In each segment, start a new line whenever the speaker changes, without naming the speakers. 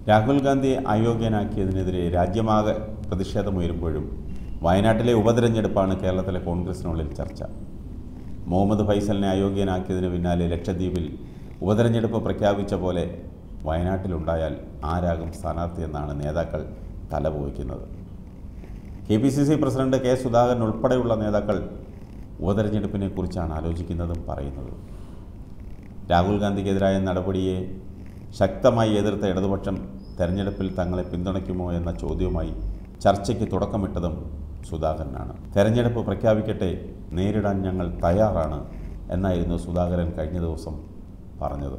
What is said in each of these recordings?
രാഹുൽ ഗാന്ധിയെ അയോഗ്യനാക്കിയതിനെതിരെ രാജ്യമാകെ പ്രതിഷേധമുയരുമ്പോഴും വയനാട്ടിലെ ഉപതെരഞ്ഞെടുപ്പാണ് കേരളത്തിലെ കോൺഗ്രസിനുള്ളിൽ ചർച്ച മുഹമ്മദ് ഫൈസലിനെ അയോഗ്യനാക്കിയതിന് പിന്നാലെ ലക്ഷദ്വീപിൽ ഉപതെരഞ്ഞെടുപ്പ് പ്രഖ്യാപിച്ച പോലെ വയനാട്ടിലുണ്ടായാൽ ആരാകും സ്ഥാനാർത്ഥിയെന്നാണ് നേതാക്കൾ തലപോയിക്കുന്നത് K P C C president K Sudhakaran ഉൾപ്പെടെയുള്ള നേതാക്കൾ ഉപതെരഞ്ഞെടുപ്പിനെ കുറിച്ചാണ് ആലോചിക്കുന്നതും പറയുന്നതും രാഹുൽ ഗാന്ധിക്കെതിരായ നടപടിയെ ശക്തമായി എതിർത്ത ഇടതുപക്ഷം തെരഞ്ഞെടുപ്പിൽ തങ്ങളെ പിന്തുണയ്ക്കുമോ എന്ന ചോദ്യവുമായി ചർച്ചയ്ക്ക് തുടക്കമിട്ടതും സുധാകരനാണ് തെരഞ്ഞെടുപ്പ് പ്രഖ്യാപിക്കട്ടെ നേരിടാൻ ഞങ്ങൾ തയ്യാറാണ് എന്നായിരുന്നു സുധാകരൻ കഴിഞ്ഞ ദിവസം പറഞ്ഞത്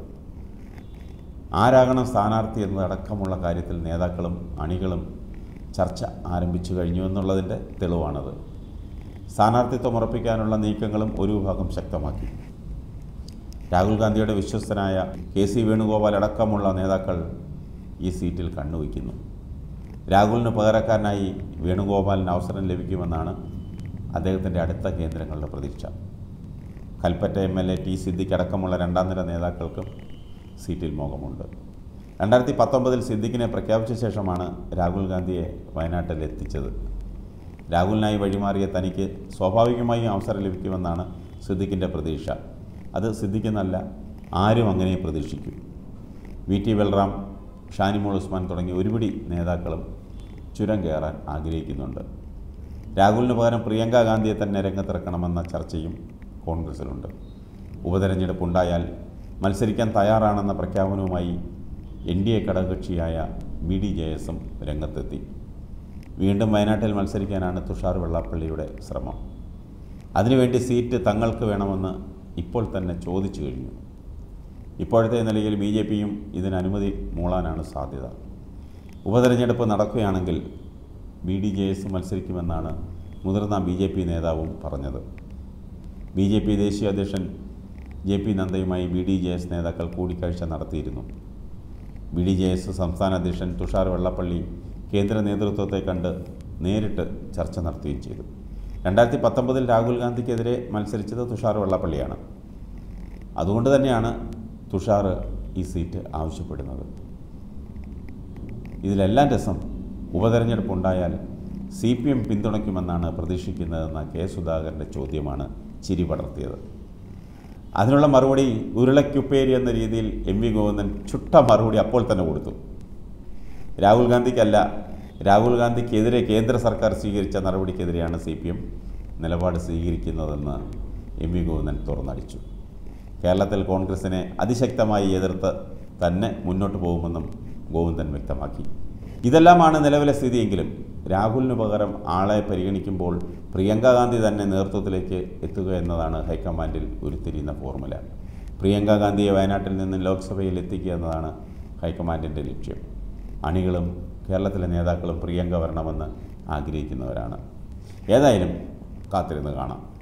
ആരാകണം സ്ഥാനാർത്ഥി എന്നതടക്കമുള്ള കാര്യത്തിൽ നേതാക്കളും അണികളും ചർച്ച ആരംഭിച്ചു കഴിഞ്ഞു എന്നുള്ളതിൻ്റെ തെളിവാണത് സ്ഥാനാർത്ഥിത്വം ഉറപ്പിക്കാനുള്ള നീക്കങ്ങളും ഒരു വിഭാഗം ശക്തമാക്കി രാഹുൽ ഗാന്ധിയുടെ വിശ്വസ്തനായ കെ സി വേണുഗോപാൽ അടക്കമുള്ള നേതാക്കൾ ഈ സീറ്റിൽ കണ്ണുവയ്ക്കുന്നു രാഹുലിന് പകരക്കാരനായി വേണുഗോപാലിന് അവസരം ലഭിക്കുമെന്നാണ് അദ്ദേഹത്തിൻ്റെ അടുത്ത കേന്ദ്രങ്ങളുടെ പ്രതീക്ഷ Kalpetta M L A T Siddique അടക്കമുള്ള രണ്ടാം നിര നേതാക്കൾക്കും സീറ്റിൽ മോഹമുണ്ട് രണ്ടായിരത്തി പത്തൊമ്പതിൽ സിദ്ദിഖിനെ പ്രഖ്യാപിച്ച ശേഷമാണ് രാഹുൽ ഗാന്ധിയെ വയനാട്ടിൽ എത്തിച്ചത് രാഹുലിനായി വഴിമാറിയ തനിക്ക് സ്വാഭാവികമായും അവസരം ലഭിക്കുമെന്നാണ് സിദ്ദിഖിൻ്റെ പ്രതീക്ഷ അത് സിദ്ദിഖെന്നല്ല ആരും അങ്ങനെ പ്രതീക്ഷിക്കും വി ടി ബൽറാം ഷാനിമോൾ ഉസ്മാൻ തുടങ്ങിയ ഒരുപിടി നേതാക്കളും ചുരം കയറാൻ ആഗ്രഹിക്കുന്നുണ്ട് രാഹുലിന് പകരം പ്രിയങ്ക ഗാന്ധിയെ തന്നെ രംഗത്തിറക്കണമെന്ന ചർച്ചയും കോൺഗ്രസിലുണ്ട് ഉപതെരഞ്ഞെടുപ്പ് ഉണ്ടായാൽ മത്സരിക്കാൻ തയ്യാറാണെന്ന പ്രഖ്യാപനവുമായി എൻ ഡി എ ഘടകകക്ഷിയായ ബി ഡി ജെ എസും രംഗത്തെത്തി വീണ്ടും വയനാട്ടിൽ മത്സരിക്കാനാണ് തുഷാർ വെള്ളാപ്പള്ളിയുടെ ശ്രമം അതിനുവേണ്ടി സീറ്റ് തങ്ങൾക്ക് വേണമെന്ന് ഇപ്പോൾ തന്നെ ചോദിച്ചു കഴിഞ്ഞു ഇപ്പോഴത്തെ നിലയിൽ ബി ജെ പിയും ഇതിന് അനുമതി മൂളാനാണ് സാധ്യത ഉപതെരഞ്ഞെടുപ്പ് നടക്കുകയാണെങ്കിൽ ബി ഡി ജെ എസ് മത്സരിക്കുമെന്നാണ് മുതിർന്ന ബി ജെ പി നേതാവും പറഞ്ഞത് ബി ജെ പി ദേശീയ അധ്യക്ഷൻ ജെ പി നദ്ദയുമായി ബി ഡി ജെ എസ് നേതാക്കൾ കൂടിക്കാഴ്ച നടത്തിയിരുന്നു ബി ഡി ജെ എസ് സംസ്ഥാന അധ്യക്ഷൻ തുഷാർ വെള്ളപ്പള്ളി കേന്ദ്ര നേതൃത്വത്തെ കണ്ട് നേരിട്ട് ചർച്ച നടത്തുകയും ചെയ്തു രണ്ടായിരത്തി പത്തൊമ്പതിൽ രാഹുൽ ഗാന്ധിക്കെതിരെ മത്സരിച്ചത് തുഷാർ വെള്ളപ്പള്ളിയാണ് അതുകൊണ്ട് തന്നെയാണ് തുഷാർ ഈ സീറ്റ് ആവശ്യപ്പെടുന്നത് ഇതിലെല്ലാം രസം ഉപതെരഞ്ഞെടുപ്പ് ഉണ്ടായാൽ സി പി എം പിന്തുണയ്ക്കുമെന്നാണ് പ്രതീക്ഷിക്കുന്നതെന്ന കെ സുധാകരൻ്റെ ചോദ്യമാണ് ചിരി പടർത്തിയത് അതിനുള്ള മറുപടി ഉരുളയ്ക്കുപ്പേരി എന്ന രീതിയിൽ എം വി ഗോവിന്ദൻ ചുട്ട മറുപടി അപ്പോൾ തന്നെ കൊടുത്തു രാഹുൽ ഗാന്ധിക്കല്ല രാഹുൽ ഗാന്ധിക്കെതിരെ കേന്ദ്ര സർക്കാർ സ്വീകരിച്ച നടപടിക്കെതിരെയാണ് സി പി എം നിലപാട് സ്വീകരിക്കുന്നതെന്ന് എം വി ഗോവിന്ദൻ തുറന്നടിച്ചു കേരളത്തിൽ കോൺഗ്രസിനെ അതിശക്തമായി എതിർത്ത് തന്നെ മുന്നോട്ട് പോകുമെന്നും ഗോവിന്ദൻ വ്യക്തമാക്കി ഇതെല്ലാമാണ് നിലവിലെ സ്ഥിതിയെങ്കിലും രാഹുലിന് പകരം ആളെ പരിഗണിക്കുമ്പോൾ പ്രിയങ്ക ഗാന്ധി തന്നെ നേതൃത്വത്തിലേക്ക് എത്തുക എന്നതാണ് ഹൈക്കമാൻഡിൽ ഉരുത്തിരിയുന്ന ഫോർമുല പ്രിയങ്ക ഗാന്ധിയെ വയനാട്ടിൽ നിന്ന് ലോക്സഭയിൽ എത്തിക്കുക എന്നതാണ് ഹൈക്കമാൻഡിൻ്റെ ലക്ഷ്യം അണികളും കേരളത്തിലെ നേതാക്കളും പ്രിയങ്ക വരണമെന്ന് ആഗ്രഹിക്കുന്നവരാണ് ഏതായാലും കാത്തിരുന്ന് കാണാം